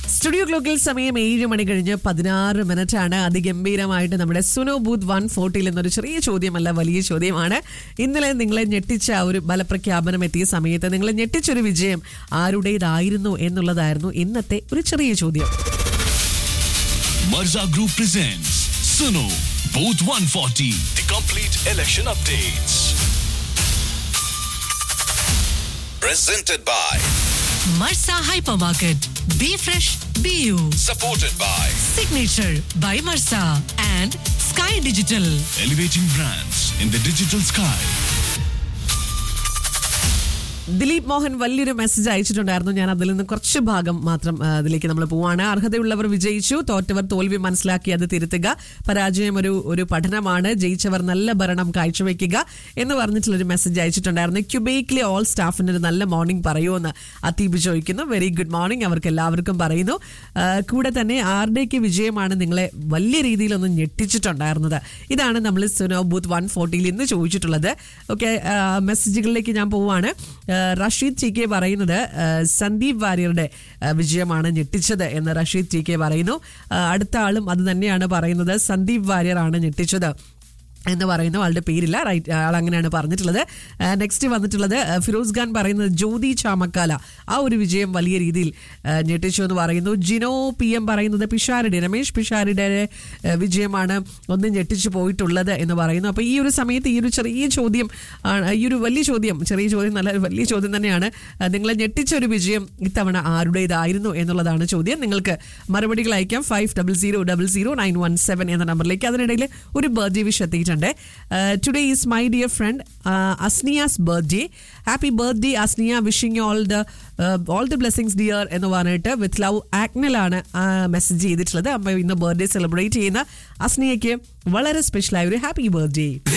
Studio ക്ലോക്കിൽ സമയം ഏഴ് മണി കഴിഞ്ഞ് പതിനാറ് മിനിറ്റ് ആണ് അതിഗംഭീരമായിട്ട് നമ്മുടെ സുനോ ബൂത്ത് വൺ ഫോർട്ടിയിൽ എന്നൊരു ചെറിയ ചോദ്യമല്ല വലിയ ചോദ്യമാണ് ഇന്നലെ നിങ്ങളെ ഞെട്ടിച്ച ആ ഒരു ബലപ്രഖ്യാപനം എത്തിയ സമയത്ത് നിങ്ങളെ ഞെട്ടിച്ചൊരു വിജയം ആരുടേതായിരുന്നു എന്നുള്ളതായിരുന്നു ഇന്നത്തെ ഒരു ചെറിയ ചോദ്യം Mirza Group presents Suno Booth 140, the complete election updates. Presented by, Marsa Hypermarket. Be fresh, be you. supported by Signature by Marsa and Sky Digital. Elevating Brands in the Digital Sky. Dileep Mohan വലിയൊരു message അയച്ചിട്ടുണ്ടായിരുന്നു ഞാൻ അതിൽ നിന്ന് കുറച്ച് ഭാഗം മാത്രം ആ, അതിലേക്ക് നമ്മൾ പോവാണ് അർഹതയുള്ളവർ വിജയിച്ചു തോറ്റവർ തോൽവി മനസ്സിലാക്കി അത് തിരുത്തുക പരാജയം ഒരു ഒരു പഠനമാണ് ജയിച്ചവർ നല്ല ഭരണം കാഴ്ചവെക്കുക എന്ന് പറഞ്ഞിട്ടുള്ളൊരു മെസ്സേജ് അയച്ചിട്ടുണ്ടായിരുന്നു ക്യുബേക്കിലെ ഓൾ സ്റ്റാഫിന് ഒരു നല്ല മോർണിംഗ് പറയുമെന്ന് അതീബ് ചോദിക്കുന്നു വെരി ഗുഡ് മോർണിംഗ് അവർക്ക് എല്ലാവർക്കും പറയുന്നു ആ, കൂടെ തന്നെ ആരുടെയൊക്കെ വിജയമാണ് നിങ്ങളെ വലിയ രീതിയിലൊന്ന് ഞെട്ടിച്ചിട്ടുണ്ടായിരുന്നത് ഇതാണ് നമ്മൾ സുനോ ബൂത്ത് വൺ ഫോർട്ടിയിൽ ഇന്ന് ചോദിച്ചിട്ടുള്ളത് ഓക്കെ മെസ്സേജുകളിലേക്ക് ഞാൻ പോവാണ് ആ, റഷീദ് ടി കെ പറയുന്നത് ആ, സന്ദീപ് വാര്യരുടെ ആ, വിജയമാണ് ഞെട്ടിച്ചത് എന്ന് റഷീദ് ടി കെ പറയുന്നു ആ, അടുത്ത ആളും അത് തന്നെയാണ് പറയുന്നത് സന്ദീപ് വാര്യർ ആണ് ഞെട്ടിച്ചത് എന്ന് പറയുന്നു ആളുടെ പേരില്ല റൈറ്റ് ആൾ അങ്ങനെയാണ് പറഞ്ഞിട്ടുള്ളത് നെക്സ്റ്റ് വന്നിട്ടുള്ളത് ആ, ഫിറോസ് ഖാൻ പറയുന്നത് ജ്യോതി ചാമക്കാല ആ ഒരു വിജയം വലിയ രീതിയിൽ ആ, ഞെട്ടിച്ചു എന്ന് പറയുന്നു ജിനോ പി എം പറയുന്നത് പിഷാരുടെ രമേശ് പിഷാരുടെ ആ, വിജയമാണ് ഒന്ന് ഞെട്ടിച്ചു പോയിട്ടുള്ളത് എന്ന് പറയുന്നു അപ്പോൾ ഈ ഒരു സമയത്ത് ഈ ഒരു ചെറിയ ചോദ്യം ആണ് ഈ ഒരു വലിയ ചോദ്യം ചെറിയ ചോദ്യം നല്ല ഒരു വലിയ ചോദ്യം തന്നെയാണ് ആ, നിങ്ങളെ ഞെട്ടിച്ച ഒരു വിജയം ഇത്തവണ ആരുടേതായിരുന്നു എന്നുള്ളതാണ് ചോദ്യം നിങ്ങൾക്ക് മറുപടികൾ അയക്കാം five double zero double zero nine one seven എന്ന നമ്പറിലേക്ക് അതിനിടയിൽ ഒരു ബർത്ത്ഡേ വിഷ് എത്തിയിട്ടുണ്ട് today is my dear friend അസ്നിയാസ് birthday happy birthday Asniya wishing you all the all the blessings dear എന്ന് പറഞ്ഞിട്ട് വിത്ത് ലവ് ആക്നലാണ് മെസ്സേജ് ചെയ്തിട്ടുള്ളത് അപ്പോൾ ഇന്ന് ബർത്ത്ഡേ സെലിബ്രേറ്റ് ചെയ്യുന്ന അസ്നിയയ്ക്ക് വളരെ സ്പെഷ്യലായ ഒരു ഹാപ്പി ബർത്ത്ഡേ